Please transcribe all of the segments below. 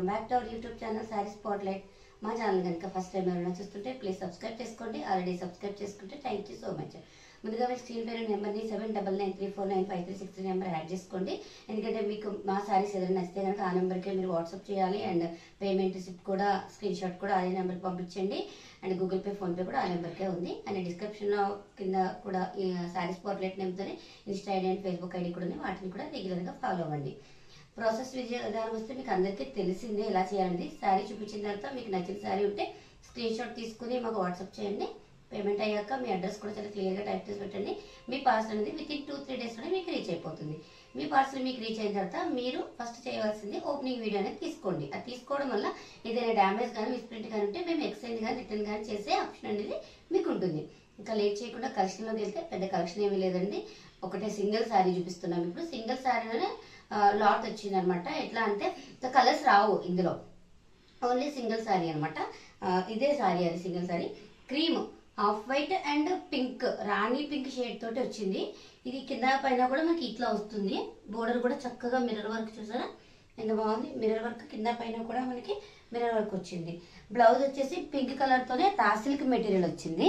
Welcome back to our YouTube channel Saree Spotlight మా channel కనుక first time ఎవరైనా చూస్తుంటే ప్లీజ్ సబ్స్క్రైబ్ చేసుకోండి ఆల్రెడీ సబ్స్క్రైబ్ చేసుకుంటే థ్యాంక్ యూ సో మచ్ ముందుగా మీ స్క్రీన్ పేరు నెంబర్ని seven double nine three four nine five three six three number add చేసుకోండి ఎందుకంటే మీకు మా సారీస్ ఏదైనా నచ్చితే కనుక ఆ నెంబర్కే మీరు వాట్సాప్ చేయాలి అండ్ పేమెంట్ రిసిప్ట్ కూడా స్క్రీన్ షాట్ కూడా అదే నెంబర్కి పంపించండి అండ్ గూగుల్ పే ఫోన్పే కూడా ఆ నెంబర్కే ఉంది అండ్ డిస్క్రిప్షన్లో కింద కూడా ఈ సారీ స్పాట్ లైట్ నేమ్తోనే insta ID and Facebook ID కూడా ఉన్నాయి వాటిని కూడా రెగ్యులర్గా ఫాలో అవ్వండి ప్రాసెస్ విధానం వస్తే మీకు అందరికీ తెలిసిందే ఎలా చేయాలనేది శారీ చూపించిన తర్వాత మీకు నచ్చిన శారీ ఉంటే స్క్రీన్ షాట్ తీసుకుని మాకు వాట్సాప్ చేయండి పేమెంట్ అయ్యాక మీ అడ్రస్ కూడా చాలా క్లియర్గా టైప్ చేసి పెట్టండి మీ పార్సల్ అనేది విత్ ఇన్ టూ త్రీ డేస్లోనే మీకు రీచ్ అయిపోతుంది మీ పార్సల్ మీకు రీచ్ అయిన తర్వాత మీరు ఫస్ట్ చేయవలసింది ఓపెనింగ్ వీడియో అనేది తీసుకోండి అది తీసుకోవడం వల్ల ఏదైనా డ్యామేజ్ కానీ మిస్ప్రింట్ కానీ ఉంటే మేము ఎక్స్చేంజ్ కానీ రిటర్న్ కానీ చేసే ఆప్షన్ అనేది మీకు ఉంటుంది ఇంకా లేట్ చేయకుండా కలెక్షన్లోకి వెళ్తే పెద్ద కలెక్షన్ ఏమీ లేదండి ఒకటే సింగిల్ శారీ చూపిస్తున్నాం ఇప్పుడు సింగిల్ శారీలోనే లాట్ వచ్చింది అనమాట ఎట్లా అంటే కలర్స్ రావు ఇందులో ఓన్లీ సింగిల్ శారీ అనమాట ఇదే శారీ అది single sari cream half white and pink rani pink shade తోటి వచ్చింది ఇది కింద పైన కూడా మనకి ఇట్లా వస్తుంది బోర్డర్ కూడా చక్కగా మిర్రర్ వర్క్ చూసారా ఎంత బాగుంది మిర్రర్ వర్క్ కింద పైన కూడా మనకి మిర్రర్ వర్క్ వచ్చింది బ్లౌజ్ వచ్చేసి పింక్ కలర్ తోనే రా సిల్క్ మెటీరియల్ వచ్చింది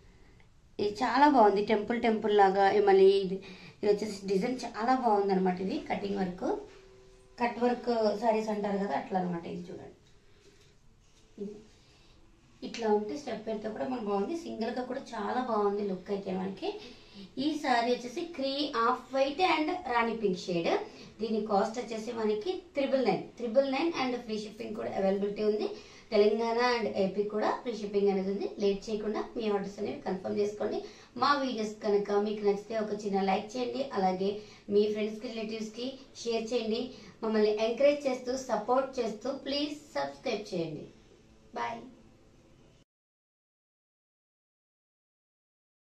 ఇది చాలా బాగుంది టెంపుల్ టెంపుల్ లాగా ఏ మళ్ళీ ఇది ఇది వచ్చేసి డిజైన్ చాలా బాగుంది అనమాట ఇది cutting work cut work saris అంటారు కదా అట్లా అనమాట ఇది చూడండి ఇది. ఇట్లా ఉంటే స్టెప్ పెడితే కూడా మనకు బాగుంది సింగిల్ గా కూడా చాలా బాగుంది లుక్ అయితే మనకి ఈ సారీ వచ్చేసి cream off white and rani pink shade దీని కాస్ట్ వచ్చేసి మనకి triple nine triple nine and free shipping కూడా అవైలబిలిటీ ఉంది తెలంగాణ అండ్ ఏపీ కూడా ఫ్రీ షిప్పింగ్ అనేది ఉంది లేట్ చేయకుండా మీ ఆర్డర్స్ అనేవి కన్ఫర్మ్ చేసుకోండి మా వీడియోస్ కనుక మీకు నచ్చితే ఒక చిన్న లైక్ చేయండి అలాగే మీ ఫ్రెండ్స్కి రిలేటివ్స్కి షేర్ చేయండి మమ్మల్ని ఎంకరేజ్ చేస్తూ సపోర్ట్ చేస్తూ ప్లీజ్ సబ్స్క్రైబ్ చేయండి బాయ్